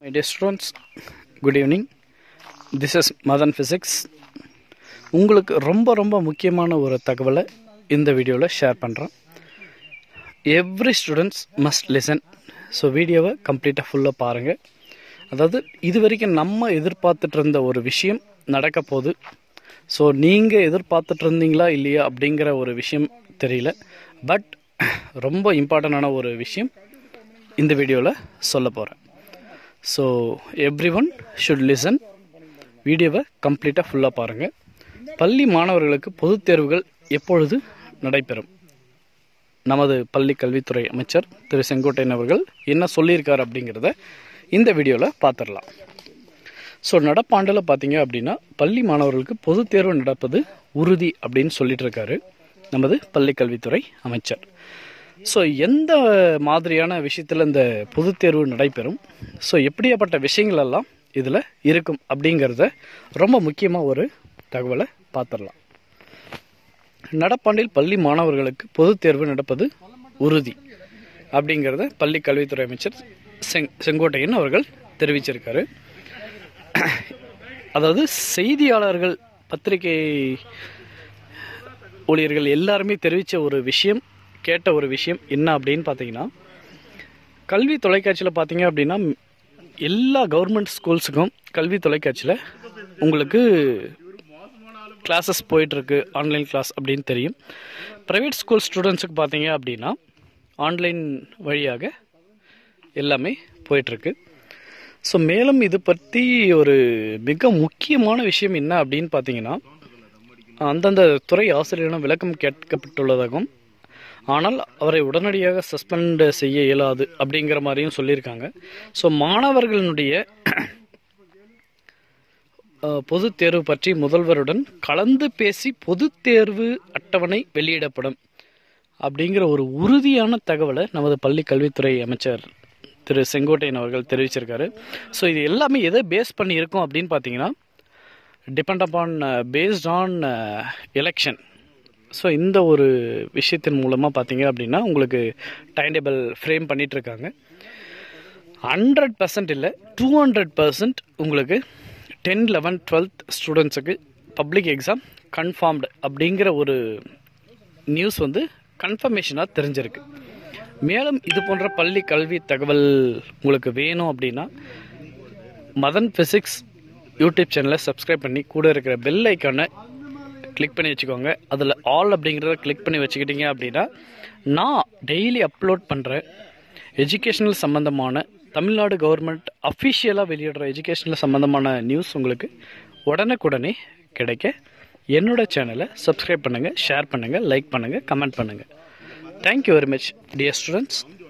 My dear students, good evening. This is Madan Physics. உங்களுக்கு ரொம்ப ரொம்ப முக்கியமான ஒரு தகவலை இந்த வீடியோவில் ஷேர் பண்ணுறேன் every students must listen so வீடியோவை கம்ப்ளீட்டாக ஃபுல்லாக பாருங்கள் அதாவது இது வரைக்கும் நம்ம எதிர்பார்த்துட்டு இருந்த ஒரு விஷயம் நடக்க போகுது ஸோ நீங்கள் எதிர்பார்த்துட்டு இருந்தீங்களா இல்லையா அப்படிங்கிற ஒரு விஷயம் தெரியல பட் ரொம்ப இம்பார்ட்டண்டான ஒரு விஷயம் இந்த வீடியோவில் சொல்ல போகிறேன் so everyone should listen வீடியோவை கம்ப்ளீட்டாக ஃபுல்லாக பாருங்கள் பள்ளி மாணவர்களுக்கு பொதுத் தேர்வுகள் எப்பொழுது நடைபெறும் நமது பள்ளி கல்வித்துறை அமைச்சர் திரு செங்கோட்டையன் அவர்கள் என்ன சொல்லியிருக்கார் அப்படிங்கிறத இந்த வீடியோவில் பார்த்துடலாம் ஸோ நடப்பாண்டில் பார்த்தீங்க அப்படின்னா பள்ளி மாணவர்களுக்கு பொதுத் தேர்வு நடப்பது உறுதி அப்படின்னு சொல்லிட்டு இருக்காரு நமது பள்ளி கல்வித்துறை அமைச்சர் ஸோ எந்த மாதிரியான விஷயத்தில் இந்த பொதுத் தேர்வு நடைபெறும் ஸோ எப்படியாப்பட்ட விஷயங்கள் எல்லாம் இதில் இருக்கும் அப்படிங்கிறத ரொம்ப முக்கியமாக ஒரு தகவலை பார்த்துடலாம் நடப்பாண்டில் பள்ளி மாணவர்களுக்கு பொதுத் தேர்வு நடப்பது உறுதி அப்படிங்கிறத பள்ளி கல்வித்துறை அமைச்சர் செங் செங்கோட்டையன் அவர்கள் தெரிவிச்சிருக்காரு அதாவது செய்தியாளர்கள் பத்திரிகை ஊழியர்கள் எல்லாருமே தெரிவித்த ஒரு விஷயம் கேட்ட ஒரு விஷயம் என்ன அப்படின்னு பார்த்தீங்கன்னா கல்வி தொலைக்காட்சியில் பார்த்தீங்க அப்படின்னா எல்லா கவர்மெண்ட் ஸ்கூல்ஸுக்கும் கல்வி தொலைக்காட்சியில் உங்களுக்கு கிளாஸஸ் போயிட்டுருக்கு ஆன்லைன் கிளாஸ் அப்படின்னு தெரியும் ப்ரைவேட் ஸ்கூல் ஸ்டூடெண்ட்ஸுக்கு பார்த்தீங்க அப்படின்னா ஆன்லைன் வழியாக எல்லாமே போயிட்டுருக்கு ஸோ மேலும் இது பற்றி ஒரு மிக முக்கியமான விஷயம் என்ன அப்படின்னு பார்த்தீங்கன்னா அந்தந்த துறை ஆசிரியரிடம் விளக்கம் கேட்கப்பட்டுள்ளதாகவும் ஆனால் அவரை உடனடியாக சஸ்பெண்ட் செய்ய இயலாது அப்படிங்கிற மாதிரியும் சொல்லியிருக்காங்க ஸோ மாணவர்களுடைய பொது தேர்வு பற்றி முதல்வருடன் கலந்து பேசி பொது தேர்வு அட்டவணை வெளியிடப்படும் அப்படிங்கிற ஒரு உறுதியான தகவலை நமது பள்ளி கல்வித்துறை அமைச்சர் திரு செங்கோட்டையன் அவர்கள் தெரிவிச்சிருக்காரு ஸோ இது எல்லாமே எதை பேஸ் பண்ணி இருக்கும் அப்படின்னு பார்த்தீங்கன்னா depend upon based on election so இந்த ஒரு விஷயத்தின் மூலமாக பார்த்தீங்க அப்படின்னா உங்களுக்கு டைம் டேபிள் ஃப்ரேம் பண்ணிகிட்ருக்காங்க ஹண்ட்ரட் பர்சன்ட் இல்லை டூ ஹண்ட்ரட் பர்சன்ட் உங்களுக்கு டென் லெவன் டுவெல்த் ஸ்டூடெண்ட்ஸுக்கு பப்ளிக் எக்ஸாம் கன்ஃபார்ம்டு அப்படிங்கிற ஒரு நியூஸ் வந்து கன்ஃபர்மேஷனாக தெரிஞ்சிருக்கு மேலும் இது போன்ற பள்ளி கல்வி தகவல் உங்களுக்கு வேணும் அப்படின்னா மதன் ஃபிசிக்ஸ் யூடியூப் சேனலை சப்ஸ்கிரைப் பண்ணி கூட இருக்கிற பெல் ஐக்கானை கிளிக் பண்ணி வச்சுக்கோங்க அதில் ஆல் அப்படிங்கிறத கிளிக் பண்ணி வச்சுக்கிட்டீங்க அப்படின்னா நான் டெய்லி அப்லோட் பண்ணுற எஜுகேஷனல் சம்மந்தமான தமிழ்நாடு கவர்மெண்ட் அஃபிஷியலாக வெளியிடுற எஜுகேஷனல் சம்மந்தமான நியூஸ் உங்களுக்கு உடனுக்குடனே கிடைக்க என்னோட சேனலை சப்ஸ்கிரைப் பண்ணுங்கள் ஷேர் பண்ணுங்கள் லைக் பண்ணுங்கள் கமெண்ட் பண்ணுங்கள் thank you very much dear students